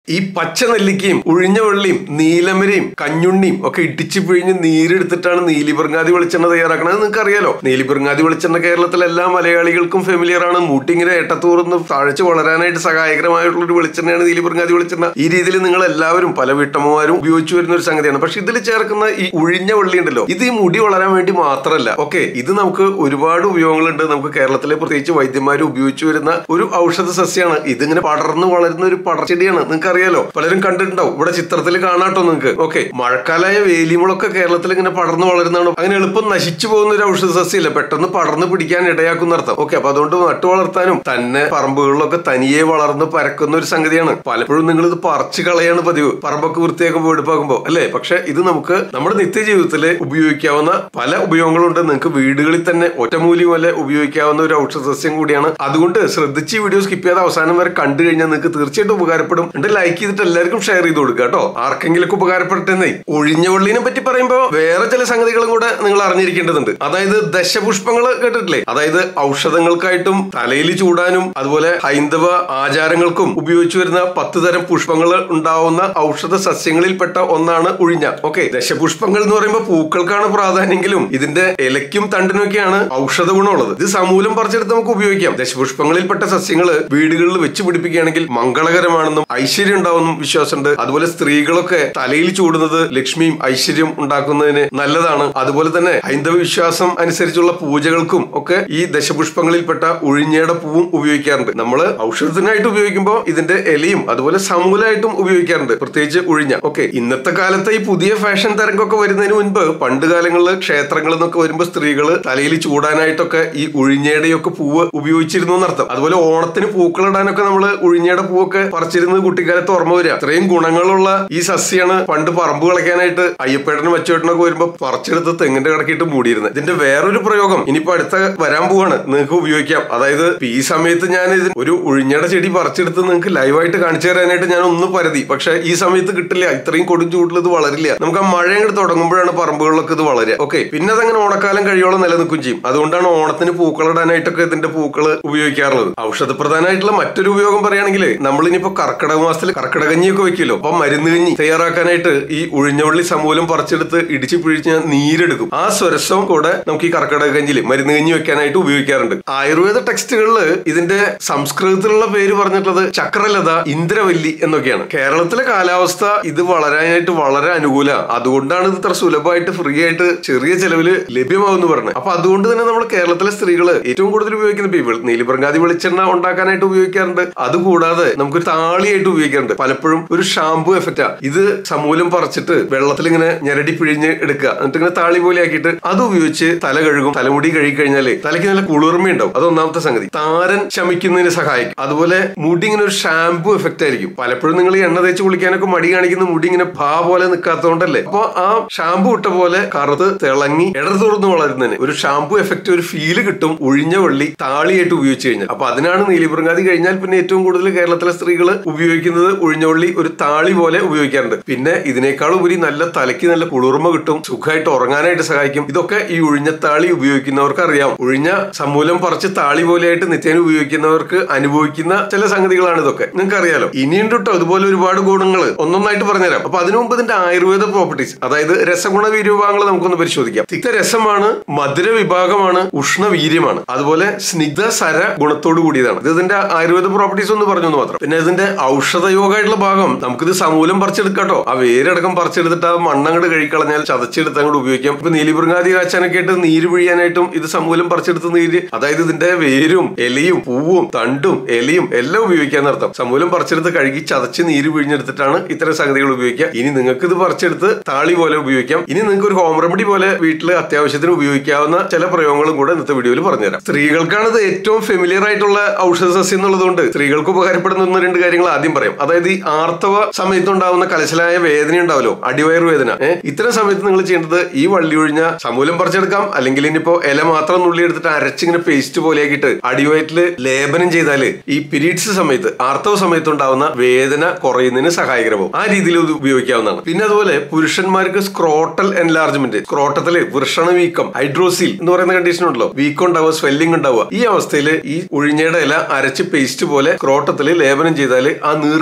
ഈ പച്ച നെല്ലിക്കയും ഉഴിഞ്ഞ വെള്ളിയും നീലമരയും കഞ്ഞുണ്ണിയും ഒക്കെ ഇടിച്ചു പിഴിഞ്ഞ് നീരെടുത്തിട്ടാണ് നീലിപെറുങ്ങാതി വെളിച്ചെണ്ണ തയ്യാറാക്കണത് നിങ്ങൾക്ക് അറിയാലോ നീലിപെറുങ്ങാതി വെളിച്ചെണ്ണ കേരളത്തിലെ എല്ലാ മലയാളികൾക്കും ഫെമിലിയർ ആണ് മൂട്ടിങ്ങനെ ഏട്ടത്തൂർന്ന് താഴ്ച വളരാനായിട്ട് സഹായകരമായിട്ടുള്ള ഒരു വെളിച്ചെണ്ണയാണ് നീലിപെറുങ്ങാതി വെളിച്ചെണ്ണ ഈ രീതിയിൽ നിങ്ങൾ എല്ലാവരും പല വീട്ടമ്മമാരും ഉപയോഗിച്ചു വരുന്ന ഒരു സംഗതിയാണ് പക്ഷെ ഇതിൽ ചേർക്കുന്ന ഈ ഉഴിഞ്ഞ വെള്ളി ഉണ്ടല്ലോ ഇത് ഈ മുടി വളരാൻ വേണ്ടി മാത്രമല്ല ഓക്കെ ഇത് നമുക്ക് ഒരുപാട് ഉപയോഗങ്ങളുണ്ട് നമുക്ക് കേരളത്തിലെ പ്രത്യേകിച്ച് വൈദ്യന്മാർ ഉപയോഗിച്ചു വരുന്ന ഒരു ഔഷധ സസ്യമാണ് ഇതിങ്ങനെ പടർന്ന് വളരുന്ന ഒരു പടർച്ചെടിയാണ് നിങ്ങൾക്ക് അറിയാലോ പലരും കണ്ടിട്ടുണ്ടാവും ഇവിടെ ചിത്രത്തിൽ കാണാട്ടോ നിങ്ങൾക്ക് ഓക്കെ മഴക്കാലായ വേലിമുളൊക്കെ കേരളത്തിൽ ഇങ്ങനെ പടർന്ന് വളരുന്നതാണ് അങ്ങനെ എളുപ്പം നശിച്ചു പോകുന്ന ഒരു ഔഷധ സസ്യമല്ല പെട്ടെന്ന് പടർന്ന് പിടിക്കാൻ ഇടയാക്കുന്ന അർത്ഥം ഓക്കെ അപ്പൊ അതുകൊണ്ട് നട്ടു വളർത്താനും തന്നെ പറമ്പുകളിലൊക്കെ തനിയെ വളർന്ന് പരക്കുന്ന ഒരു സംഗതിയാണ് പലപ്പോഴും നിങ്ങൾ ഇത് പറിച്ചു കളയാണ് പതിവ് പറമ്പൊക്കെ വൃത്തിയാക്കുമ്പോൾ എടുപ്പാക്കുമ്പോൾ അല്ലേ പക്ഷെ ഇത് നമുക്ക് നമ്മുടെ നിത്യജീവിതത്തിൽ ഉപയോഗിക്കാവുന്ന പല ഉപയോഗങ്ങളുണ്ട് നിങ്ങൾക്ക് വീടുകളിൽ തന്നെ ഒറ്റമൂലി പോലെ ഉപയോഗിക്കാവുന്ന ഒരു ഔഷധ സസ്യം കൂടിയാണ് അതുകൊണ്ട് ശ്രദ്ധിച്ച് ഈ വീഡിയോ സ്കിപ്പ് ചെയ്യാതെ അവസാനം വരെ കണ്ടു കഴിഞ്ഞാൽ നിങ്ങൾക്ക് തീർച്ചയായിട്ടും ഉപകാരപ്പെടും എന്നിട്ട് ലൈക്ക് ചെയ്തിട്ട് എല്ലാവർക്കും ഷെയർ ചെയ്ത് കൊടുക്കുക കേട്ടോ ആർക്കെങ്കിലും ഉപകാരപ്പെട്ടെന്നേ ഒഴിഞ്ഞ വെള്ളിനെ പറ്റി പറയുമ്പോൾ വേറെ ചില സംഗതികളും കൂടെ നിങ്ങൾ അറിഞ്ഞിരിക്കേണ്ടതുണ്ട് അതായത് ദശപുഷ്പങ്ങൾ കേട്ടിട്ടില്ലേ അതായത് ഔഷധങ്ങൾക്കായിട്ടും തലയിൽ ചൂടാനും അതുപോലെ ഹൈന്ദവ ആചാരങ്ങൾക്കും ഉപയോഗിച്ചു വരുന്ന പത്ത് തരം പുഷ്പങ്ങൾ ഉണ്ടാവുന്ന ഔഷധ സസ്യങ്ങളിൽപ്പെട്ട ഒന്നാണ് ഉഴിഞ്ഞ ഓക്കെ ദശപുഷ്പങ്ങൾ എന്ന് പറയുമ്പോൾ പൂക്കൾക്കാണ് പ്രാധാന്യമെങ്കിലും ഇതിന്റെ ഇലയ്ക്കും തണ്ടിനൊക്കെയാണ് ഔഷധ ഗുണമുള്ളത് ഇത് സമൂലം പറിച്ചെടുത്ത് നമുക്ക് ഉപയോഗിക്കാം ദശപുഷ്പങ്ങളിൽപ്പെട്ട സസ്യങ്ങൾ വീടുകളിൽ വെച്ച് പിടിപ്പിക്കുകയാണെങ്കിൽ മംഗളകരമാണെന്നും ഐശ്വര്യം ഉണ്ടാവുമെന്നും വിശ്വാസമുണ്ട് അതുപോലെ സ്ത്രീകളൊക്കെ തലയിൽ ചൂടുന്നത് ലക്ഷ്മിയും ഐശ്വര്യം ഉണ്ടാക്കുന്നതിന് നല്ലതാണ് അതുപോലെ തന്നെ ഹൈന്ദവ വിശ്വാസം അനുസരിച്ചുള്ള പൂജകൾക്കും ഒക്കെ ഈ ദശപുഷ്പങ്ങളിൽപ്പെട്ട ഉഴിഞ്ഞയുടെ പൂവും ഉപയോഗിക്കാറുണ്ട് നമ്മൾ ഔഷധത്തിനായിട്ട് ഉപയോഗിക്കുമ്പോൾ ഇതിന്റെ ഇലയും അതുപോലെ സമൂലമായിട്ടും ഉപയോഗിക്കാറുണ്ട് പ്രത്യേകിച്ച് ഉഴിഞ്ഞ ഓക്കെ ഇന്നത്തെ കാലത്തെ ഈ പുതിയ ഫാഷൻ തരംഗമൊക്കെ വരുന്നതിന് മുൻപ് പണ്ട് കാലങ്ങളിൽ ക്ഷേത്രങ്ങളിൽ നിന്നൊക്കെ വരുമ്പോൾ സ്ത്രീകൾ തലയിൽ ചൂടാനായിട്ടൊക്കെ ഈ ഉഴിഞ്ഞയുടെയൊക്കെ പൂവ് ഉപയോഗിച്ചിരുന്നു എന്നർത്ഥം അതുപോലെ ഓണത്തിന് പൂക്കളിടാനൊക്കെ നമ്മൾ ഉഴിഞ്ഞയുടെ പൂവൊക്കെ പറിച്ചിരുന്നത് കുട്ടിക്കാലത്ത് ഓർമ്മ വരിക ഇത്രയും ഗുണങ്ങളുള്ള ഈ സസ്യാണ് പണ്ട് പറമ്പ് കളയ്ക്കാനായിട്ട് അയ്യപ്പേട്ടനും മച്ചേട്ടനൊക്കെ വരുമ്പോൾ പറിച്ചെടുത്ത് തെങ്ങിന്റെ കിടക്കിയിട്ട് മൂടിയിരുന്നത് ഇതിന്റെ വേറൊരു പ്രയോഗം ഇനിയിപ്പോ അടുത്ത വരാൻ പോവാണ് നിങ്ങൾക്ക് ഉപയോഗിക്കാം അതായത് ഈ സമയത്ത് ഞാൻ ഇതിന് ഒരു ഉഴിഞ്ഞയുടെ ചെടി പറിച്ചെടുത്ത് നിങ്ങൾക്ക് ലൈവായിട്ട് കാണിച്ചു തരാനായിട്ട് ഞാൻ ഒന്ന് പരതി പക്ഷെ ഈ സമയത്ത് കിട്ടില്ല ഇത്രയും കൊടും ചൂടിൽ ഇത് വളരില്ല നമുക്ക് ആ മഴ അങ്ങോട്ട് തുടങ്ങുമ്പോഴാണ് പറമ്പുകളിലൊക്കെ ഇത് വളരുക ഓക്കെ പിന്നെ അതങ്ങനെ ഓണക്കാലം കഴിയോളം നിലനിൽക്കും ചെയ്യും അതുകൊണ്ടാണ് ഓണത്തിന് പൂക്കളിടാനായിട്ടൊക്കെ ഇതിന്റെ പൂക്കൾ ഉപയോഗിക്കാറുള്ളത് ഔഷധപ്രധാനമായിട്ടുള്ള മറ്റൊരു ഉപയോഗം പറയുകയാണെങ്കിൽ നമ്മളിനിപ്പോ കർക്കിടക മാസത്തിൽ കർക്കിടകഞ്ഞിയൊക്കെ വെക്കുമല്ലോ അപ്പൊ മരുന്ന് കഞ്ഞി തയ്യാറാക്കാനായിട്ട് ഈ ഉഴിഞ്ഞവള്ളി സമൂലം പറിച്ചെടുത്ത് ഇടിച്ച് പിഴിച്ച് നീരെടുക്കും ആ സ്വരസം കൂടെ നമുക്ക് ഈ കർക്കിടക കഞ്ഞിൽ മരുന്ന് കഞ്ഞി വെക്കാനായിട്ട് ഉപയോഗിക്കാറുണ്ട് ആയുർവേദ ടെക്സ്റ്റുകളിൽ ഇതിന്റെ സംസ്കൃതത്തിലുള്ള പേര് പറഞ്ഞിട്ടുള്ളത് ചക്രലത ഇന്ദ്രവല്ലി എന്നൊക്കെയാണ് കേരളത്തിലെ കാലാവസ്ഥ ഇത് വളരാനായിട്ട് വളരെ അനുകൂല അതുകൊണ്ടാണ് ഇത് ഇത്ര സുലഭമായിട്ട് ഫ്രീ ആയിട്ട് ചെറിയ ചെലവില് ലഭ്യമാകുന്നു പറഞ്ഞത് അപ്പൊ അതുകൊണ്ട് തന്നെ നമ്മൾ കേരളത്തിലെ സ്ത്രീകൾ ഏറ്റവും കൂടുതൽ ഉപയോഗിക്കുന്ന പീപ്പിൾ നീലിപ്രങ്കാതി വെളിച്ചെണ്ണ ഉണ്ടാക്കാനായിട്ട് ഉപയോഗിക്കാറുണ്ട് അതുകൂടാതെ നമുക്ക് താളിയായിട്ട് ഉപയോഗിക്കാറുണ്ട് പലപ്പോഴും ഒരു ഷാംപൂ എഫക്റ്റാ ഇത് സമൂലം പറിച്ചിട്ട് വെള്ളത്തിൽ ഇങ്ങനെ ഞെരടി പിഴിഞ്ഞ് എടുക്കുക എന്നിട്ട് ഇങ്ങനെ താളി പോലെ ആക്കിയിട്ട് അത് ഉപയോഗിച്ച് തല കഴുകും തലമുടി കഴുകി കഴിഞ്ഞാല് തലയ്ക്ക് നല്ല കുളിർമയുണ്ടാവും അത് ഒന്നാമത്തെ സംഗതി താരൻ ശമിക്കുന്നതിന് സഹായിക്കും അതുപോലെ മുടി ഇങ്ങനെ ഒരു ഷാംപൂ എഫക്റ്റ് ആയിരിക്കും പലപ്പോഴും നിങ്ങൾ ഈ എണ്ണ തേച്ച് കുളിക്കാനൊക്കെ മടി കാണിക്കുന്ന മുടി ഇങ്ങനെ ഭാ പോലെ നിൽക്കാത്തതുകൊണ്ടല്ലേ അപ്പൊ ആ ഷാംപൂ ഇട്ട പോലെ കറുത്ത് തിളങ്ങി ഇടതുറന്ന് വളരുന്നതിന് ഒരു ഷാംപൂ എഫക്റ്റ് ഒരു ഫീല് കിട്ടും ഒഴിഞ്ഞ വെള്ളി താളിയായിട്ട് ഉപയോഗിച്ച് കഴിഞ്ഞാൽ അപ്പൊ അതിനാണ് നീലിപൃങ്ങാതി കഴിഞ്ഞാൽ പിന്നെ ഏറ്റവും കൂടുതൽ കേരളത്തിലെ സ്ത്രീകൾ ഉപയോഗിക്കുന്നത് ഒഴിഞ്ഞവള്ളി ഒരു താളി പോലെ ഉപയോഗിക്കാറുണ്ട് പിന്നെ ഇതിനേക്കാൾ ഉപരി നല്ല തലയ്ക്ക് നല്ല കുളിർമ കിട്ടും സുഖമായിട്ട് ഉറങ്ങാനായിട്ട് സഹായിക്കും ഇതൊക്കെ ഈ ഉഴിഞ്ഞത്താളി ഉപയോഗിക്കുന്നവർക്ക് അറിയാം ഉഴിഞ്ഞ സമൂലം പറിച്ച് താളി പോലെയായിട്ട് നിത്യേന ഉപയോഗിക്കുന്നവർക്ക് അനുഭവിക്കുന്ന ചില സംഗതികളാണ് ഇതൊക്കെ നിങ്ങൾക്ക് അറിയാലോ ഇനിയുണ്ട് കേട്ടോ ഇതുപോലെ ഒരുപാട് ഗുണങ്ങൾ ഒന്നൊന്നായിട്ട് പറഞ്ഞുതരാം അപ്പൊ അതിനു മുമ്പ് ഇതിന്റെ ആയുർവേദ പ്രോപ്പർട്ടീസ് അതായത് രസഗുണ വിരൂപങ്ങൾ നമുക്കൊന്ന് പരിശോധിക്കാം തിക്ത രസമാണ് മധുര വിഭാഗമാണ് ഉഷ്ണവീര്യമാണ് അതുപോലെ സ്നിഗ്ധ സര ഗുണത്തോട് കൂടിയതാണ് ഇത് ഇതിന്റെ ആയുർവേദ പ്രോപ്പർട്ടീസ് ഒന്ന് പറഞ്ഞു എന്ന് മാത്രം പിന്നെ ഇതിന്റെ ഔഷധയോഗമായിട്ടുള്ള ഭാഗം നമുക്കിത് സമൂലം പറിച്ചെടുക്കാട്ടോ ആ വേരടക്കം പറിച്ചെടുത്തിട്ട് ആ മണ്ണങ്ങോട്ട് കഴിക്കളഞ്ഞാൽ ചതച്ചെടുത്ത് അങ്ങോട്ട് ഉപയോഗിക്കാം ഇപ്പൊ നീലിപൃങ്ങാതി കാച്ചാനൊക്കെ ആയിട്ട് നീര് പിഴിയാനായിട്ടും ഇത് സമൂലം പറിച്ചെടുത്ത് നീര് അതായത് ഇതിന്റെ വേരും ഇലയും പൂവും തണ്ടും ഇലയും എല്ലാം ഉപയോഗിക്കാൻ നടത്താം സമൂലം പറിച്ചെടുത്ത് കഴുകി ചതച്ച് നീര് പിഴിഞ്ഞെടുത്തിട്ടാണ് ഇത്തരം സംഗതികൾ ഉപയോഗിക്കുക ഇനി നിങ്ങൾക്ക് ഇത് പറിച്ചെടുത്ത് താളി പോലെ ഉപയോഗിക്കാം ഇനി നിങ്ങൾക്ക് ഒരു ഹോം റെമഡി പോലെ വീട്ടിൽ അത്യാവശ്യത്തിന് ഉപയോഗിക്കാവുന്ന ചില പ്രയോഗങ്ങളും കൂടെ ഇന്നത്തെ വീഡിയോയിൽ പറഞ്ഞുതരാം സ്ത്രീകൾക്കാണ് ഇത് ഏറ്റവും ഫെമിലിയർ ആയിട്ടുള്ള ഔഷധ സസ്യം എന്നുള്ളതുകൊണ്ട് സ്ത്രീകൾക്ക് ഉപകാരപ്പെടുന്ന ഒന്ന് രണ്ട് കാര്യങ്ങൾ ആദ്യം പറയാം അതായത് ഈ ആർത്തവ സമയത്തുണ്ടാവുന്ന കലശലായ വേദന ഉണ്ടാവല്ലോ അടിവയർ വേദന ഏഹ് ഇത്തരം സമയത്ത് നിങ്ങൾ ചെയ്യേണ്ടത് ഈ വള്ളി ഒഴിഞ്ഞ സമൂലം പറിച്ചെടുക്കാം അല്ലെങ്കിൽ ഇനിയിപ്പോ ഇല മാത്രം നുള്ളി എടുത്തിട്ട് അരച്ചിങ്ങനെ പേസ്റ്റ് പോലെയാക്കിയിട്ട് അടിവയറ്റില് ലേപനം ചെയ്താല് ഈ പീരീഡ്സ് സമയത്ത് ആർത്തവ സമയത്ത് ഉണ്ടാവുന്ന വേദന കുറയുന്നതിന് സഹായകരമാവും ആ രീതിയിൽ ഇത് ഉപയോഗിക്കാവുന്നതാണ് പിന്നെ അതുപോലെ പുരുഷന്മാർക്ക് സ്ക്രോട്ടൽ എൻലാർജ്മെന്റ് സ്ക്രോട്ടത്തില് വൃഷണ വീക്കം ഹൈഡ്രോസിൽ എന്ന് പറയുന്ന കണ്ടീഷൻ ഉണ്ടല്ലോ വീക്കം ഉണ്ടാവുക സ്വെല്ലിംഗ് ഉണ്ടാവുക ഈ അവസ്ഥയിൽ ഈ ഉഴിഞ്ഞയുടെ ഇല അരച്ച് പേസ്റ്റ് പോലെ സ്ക്രോട്ടത്തിൽ ലേപനം ചെയ്താൽ ആ നീർക്ക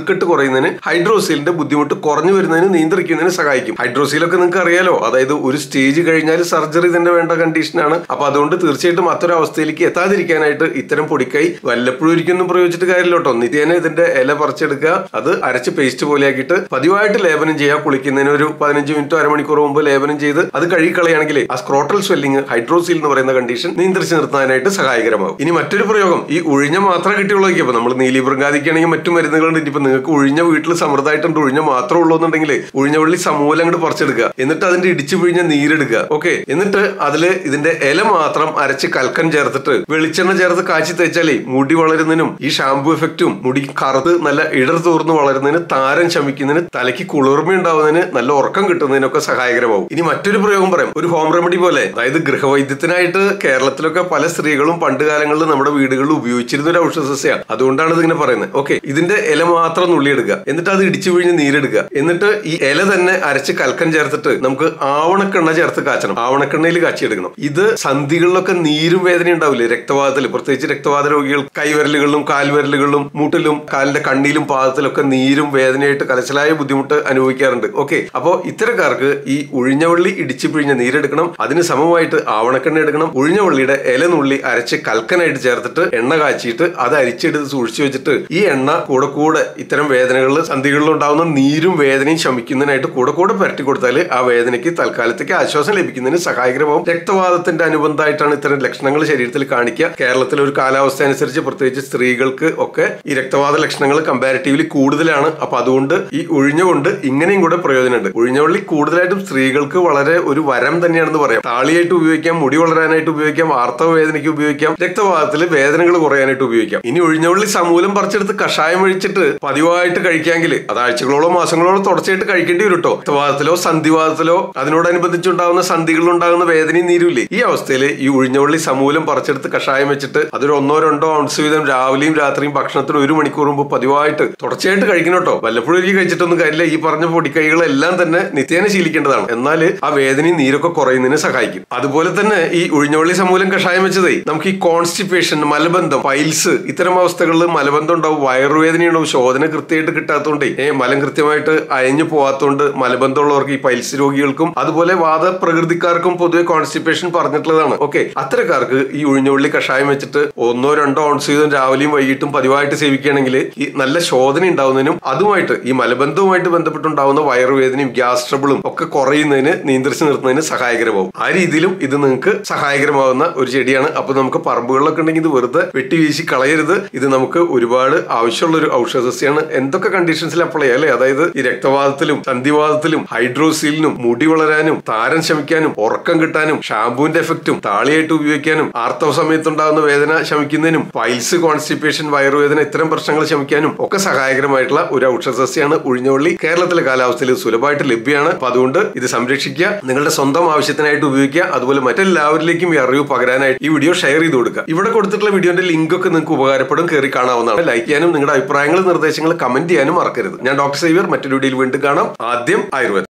നീർക്കെട്ട് കുറയുന്നതിന് ഹൈഡ്രോസീലിന്റെ ബുദ്ധിമുട്ട് കുറഞ്ഞു വരുന്നതിന് നിയന്ത്രിക്കുന്നതിന് സഹായിക്കും ഹൈഡ്രോസീലൊക്കെ നിങ്ങൾക്ക് അറിയാലോ അതായത് ഒരു സ്റ്റേജ് കഴിഞ്ഞാൽ സർജറി തന്നെ വേണ്ട കണ്ടീഷനാണ് അപ്പൊ അതുകൊണ്ട് തീർച്ചയായിട്ടും അത്തരം അവസ്ഥയിലേക്ക് എത്താതിരിക്കാനായിട്ട് ഇത്തരം പൊടിക്കൈ വല്ലപ്പോഴും ഒരിക്കലും പ്രയോഗിച്ചിട്ട് കാര്യമില്ല കേട്ടോ നിത്യേന ഇതിന്റെ ഇല പറിച്ചെടുക്കുക അത് അരച്ച് പേസ്റ്റ് പോലെ ആക്കിയിട്ട് പതിവായിട്ട് ലേപനം ചെയ്യുക കുളിക്കുന്നതിന് ഒരു പതിനഞ്ച് മിനിറ്റോ അരമണിക്കൂർ മുമ്പ് ലേപനം ചെയ്ത് അത് കഴുകിക്കളയാണെങ്കിൽ ആ സ്ക്രോട്ടൽ സ്വെല്ലിംഗ് ഹൈഡ്രോസീൽ എന്ന് പറയുന്ന കണ്ടീഷൻ നിയന്ത്രിച്ച് നിർത്താനായിട്ട് സഹായകരമാകും ഇനി മറ്റൊരു പ്രയോഗം ഈ ഉഴിഞ്ഞ മാത്രം കിട്ടിയുള്ളൂ ഇപ്പൊ നമ്മൾ നീലിമൃഗാദിക്കാണെങ്കിൽ മറ്റു മരുന്നുകളുണ്ട് ഇനിയിപ്പോ നിങ്ങൾക്ക് ഉഴിഞ്ഞ വീട്ടിൽ സമൃദ്ധമായിട്ടുണ്ട് ഉഴിഞ്ഞ മാത്രം ഉള്ളൂ എന്നുണ്ടെങ്കിൽ ഉഴിഞ്ഞവള്ളി സമൂലം അങ്ങോട്ട് പറിച്ചെടുക്കുക എന്നിട്ട് അതിന്റെ ഇടിച്ചു പിഴിഞ്ഞ നീരെടുക്കുക ഓക്കെ എന്നിട്ട് അതില് ഇതിന്റെ ഇല മാത്രം അരച്ച് കൽക്കൻ ചേർത്തിട്ട് വെളിച്ചെണ്ണ ചേർത്ത് കാച്ചി തേച്ചാലേ മുടി വളരുന്നതിനും ഈ ഷാംപൂ എഫക്റ്റും മുടി കറുത്ത് നല്ല ഇടർ തോർന്ന് വളരുന്നതിന് താരം ശമിക്കുന്നതിന് തലയ്ക്ക് കുളിർമ ഉണ്ടാവുന്നതിന് നല്ല ഉറക്കം കിട്ടുന്നതിനൊക്കെ സഹായകരമാവും ഇനി മറ്റൊരു പ്രയോഗം പറയാം ഒരു ഹോം റെമഡി പോലെ അതായത് ഗൃഹവൈദ്യത്തിനായിട്ട് കേരളത്തിലൊക്കെ പല സ്ത്രീകളും പണ്ട് കാലങ്ങളിൽ നമ്മുടെ വീടുകളിൽ ഉപയോഗിച്ചിരുന്ന ഒരു ഔഷധ സസ്യമാണ് അതുകൊണ്ടാണ് ഇതിങ്ങനെ പറയുന്നത് ഓക്കെ ഇതിന്റെ ഇല മാത്രം നുള്ളിയെടുക്കുക എന്നിട്ട് അത് ഇടിച്ചു പിഴിഞ്ഞ് നീരെടുക്കുക എന്നിട്ട് ഈ ഇല തന്നെ അരച്ച് കൽക്കൻ ചേർത്തിട്ട് നമുക്ക് ആവണക്കെണ്ണ ചേർത്ത് കാച്ചണം ആവണക്കെണ്ണയിൽ കാച്ചിയെടുക്കണം ഇത് സന്ധികളിലൊക്കെ നീരും വേദന ഉണ്ടാവില്ലേ രക്തവാദത്തിൽ പ്രത്യേകിച്ച് രക്തവാദ രോഗികൾ കൈവിരലുകളിലും കാൽവിരലുകളിലും മൂട്ടിലും കാലിന്റെ കണ്ണിലും പാദത്തിലൊക്കെ നീരും വേദനയായിട്ട് കലശലായ ബുദ്ധിമുട്ട് അനുഭവിക്കാറുണ്ട് ഓക്കെ അപ്പോൾ ഇത്തരക്കാർക്ക് ഈ ഉഴിഞ്ഞവള്ളി ഇടിച്ചു പിഴിഞ്ഞ നീരെടുക്കണം അതിന് സമമായിട്ട് ആവണക്കെണ്ണ എടുക്കണം ഉഴിഞ്ഞവള്ളിയുടെ ഇല നുള്ളി അരച്ച് കൽക്കനായിട്ട് ചേർത്തിട്ട് എണ്ണ കാച്ചിയിട്ട് അത് അരിച്ചെടുത്ത് സൂക്ഷിച്ചു വെച്ചിട്ട് ഈ എണ്ണ കൂടെ കൂടെ ഇത്തരം വേദനകളിൽ സന്ധികളിൽ ഉണ്ടാവുന്ന നീരും വേദനയും ശമിക്കുന്നതിനായിട്ട് കൂടെ കൂടെ പുരട്ടി കൊടുത്താൽ ആ വേദനയ്ക്ക് തൽക്കാലത്തേക്ക് ആശ്വാസം ലഭിക്കുന്നതിന് സഹായകരമാവും രക്തവാദത്തിന്റെ അനുബന്ധമായിട്ടാണ് ഇത്തരം ലക്ഷണങ്ങൾ ശരീരത്തിൽ കാണിക്കുക കേരളത്തിലെ ഒരു കാലാവസ്ഥ അനുസരിച്ച് പ്രത്യേകിച്ച് സ്ത്രീകൾക്ക് ഒക്കെ ഈ രക്തവാദ ലക്ഷണങ്ങൾ കമ്പാരിറ്റീവ്ലി കൂടുതലാണ് അപ്പൊ അതുകൊണ്ട് ഈ ഉഴിഞ്ഞ കൊണ്ട് ഇങ്ങനെയും കൂടെ പ്രയോജനമുണ്ട് ഉഴിഞ്ഞവള്ളി കൂടുതലായിട്ടും സ്ത്രീകൾക്ക് വളരെ ഒരു വരം തന്നെയാണെന്ന് പറയാം താളിയായിട്ട് ഉപയോഗിക്കാം മുടി വളരാനായിട്ട് ഉപയോഗിക്കാം ആർത്തവ വേദനയ്ക്ക് ഉപയോഗിക്കാം രക്തവാദത്തിൽ വേദനകൾ കുറയാനായിട്ട് ഉപയോഗിക്കാം ഇനി ഒഴിഞ്ഞവള്ളി സമൂലം പറിച്ചെടുത്ത് കഷായം ഒഴിച്ചിട്ട് പതിവായിട്ട് കഴിക്കാമെങ്കിൽ അത് ആഴ്ചകളോളോ മാസങ്ങളോളോ തുടർച്ചയായിട്ട് കഴിക്കേണ്ടി വരും കേട്ടോ രക്തവാദത്തിലോ സന്ധിവാദത്തിലോ അതിനോടനുബന്ധിച്ചുണ്ടാകുന്ന സന്ധികളിൽ ഉണ്ടാകുന്ന വേദനയും നീരുമില്ലേ ഈ അവസ്ഥയിൽ ഈ ഉഴിഞ്ഞവള്ളി സമൂലം പറിച്ചെടുത്ത് കഷായം വെച്ചിട്ട് അതൊരു ഒന്നോ രണ്ടോ ഔൺസ് വീതം രാവിലെയും രാത്രിയും ഭക്ഷണത്തിന് ഒരു മണിക്കൂർ മുമ്പ് പതിവായിട്ട് തുടർച്ചയായിട്ട് കഴിക്കണം കേട്ടോ വല്ലപ്പോഴും എനിക്ക് കഴിച്ചിട്ടൊന്നും കാര്യമില്ല ഈ പറഞ്ഞ പൊടിക്കൈകളെല്ലാം തന്നെ നിത്യേന ശീലിക്കേണ്ടതാണ് എന്നാൽ ആ വേദനയും നീരൊക്കെ കുറയുന്നതിന് സഹായിക്കും അതുപോലെ തന്നെ ഈ ഉഴിഞ്ഞവള്ളി സമൂലം കഷായം വെച്ചതേ നമുക്ക് ഈ കോൺസ്റ്റിപ്പേഷൻ മലബന്ധം പൈൽസ് ഇത്തരം അവസ്ഥകളിൽ മലബന്ധം ഉണ്ടാവും വയറുവേദന ഉണ്ടാവും ശോധന കൃത്യമായിട്ട് കിട്ടാത്തതുകൊണ്ടേ ഏ മലം കൃത്യമായിട്ട് അയഞ്ഞു പോവാത്തതുകൊണ്ട് മലബന്ധമുള്ളവർക്ക് ഈ പൈൽസ് രോഗികൾക്കും അതുപോലെ വാദ പ്രകൃതിക്കാർക്കും പൊതുവെ കോൺസ്റ്റിപ്പേഷൻ പറഞ്ഞിട്ടുള്ളതാണ് ഓക്കെ അത്തരക്കാർക്ക് ഈ ഉഴിഞ്ഞുള്ളി കഷായം വെച്ചിട്ട് ഒന്നോ രണ്ടോ ഔൺസ് വീതം രാവിലെയും വൈകിട്ടും പതിവായിട്ട് സേവിക്കുകയാണെങ്കിൽ ഈ നല്ല ശോധന ഉണ്ടാവുന്നതിനും അതുമായിട്ട് ഈ മലബന്ധവുമായിട്ട് ബന്ധപ്പെട്ടുണ്ടാവുന്ന വയറുവേദനയും ഗ്യാസ് ട്രബിളും ഒക്കെ കുറയുന്നതിന് നിയന്ത്രിച്ച് നിർത്തുന്നതിന് സഹായകരമാവും ആ രീതിയിലും ഇത് നിങ്ങൾക്ക് സഹായകരമാവുന്ന ഒരു ചെടിയാണ് അപ്പൊ നമുക്ക് പറമ്പുകളിലൊക്കെ ഉണ്ടെങ്കിൽ ഇത് വെറുതെ വെട്ടി വീശി കളയരുത് ഇത് നമുക്ക് ഒരുപാട് ആവശ്യമുള്ള ഒരു ഔഷധ സസ്യമാണ് എന്തൊക്കെ കണ്ടീഷൻസിൽ അപ്ലൈ ചെയ്യാം അല്ലെ അതായത് ഈ രക്തവാദത്തിലും സന്ധിവാദത്തിലും ഹൈഡ്രോസീലിനും മുടി വളരാനും താരം ശമിക്കാനും ഉറക്കം കിട്ടാനും ഷാമ്പൂവിന്റെ എഫക്റ്റും താളിയായിട്ട് ഉപയോഗിക്കാനും ആർത്തവ സമയത്തുണ്ടാകുന്ന വേദന ശമിക്കുന്നതിനും പൈൽസ് കോൺസ്റ്റിപ്പേഷൻ വയറുവേദന ഇത്തരം പ്രശ്നങ്ങൾ ശമിക്കാനും ഒക്കെ സഹായകരമായിട്ടുള്ള ഒരു ഔഷധ സസ്യമാണ് ഉഴിഞ്ഞവള്ളി കേരളത്തിലെ കാലാവസ്ഥയിൽ സുലഭമായിട്ട് ലഭ്യമാണ് അപ്പൊ അതുകൊണ്ട് ഇത് സംരക്ഷിക്കുക നിങ്ങളുടെ സ്വന്തം ആവശ്യത്തിനായിട്ട് ഉപയോഗിക്കുക അതുപോലെ മറ്റെല്ലാവരിലേക്കും ഈ അറിവ് പകരാനായിട്ട് ഈ വീഡിയോ ഷെയർ ചെയ്ത് കൊടുക്കുക ഇവിടെ കൊടുത്തിട്ടുള്ള വീഡിയോന്റെ ലിങ്ക് ഒക്കെ നിങ്ങൾക്ക് ഉപകാരപ്പെടും കയറി കാണാവുന്നതാണ് ലൈക്ക് ചെയ്യാനും നിങ്ങളുടെ അഭിപ്രായങ്ങൾ നിർദ്ദേശങ്ങൾ കമന്റ് ചെയ്യാനും മറക്കരുത് ഞാൻ ഡോക്ടർ സേവിയർ മറ്റൊരു വീഡിയോയിൽ വീണ്ടും കാണാം ആദ്യം ആയുർവേദം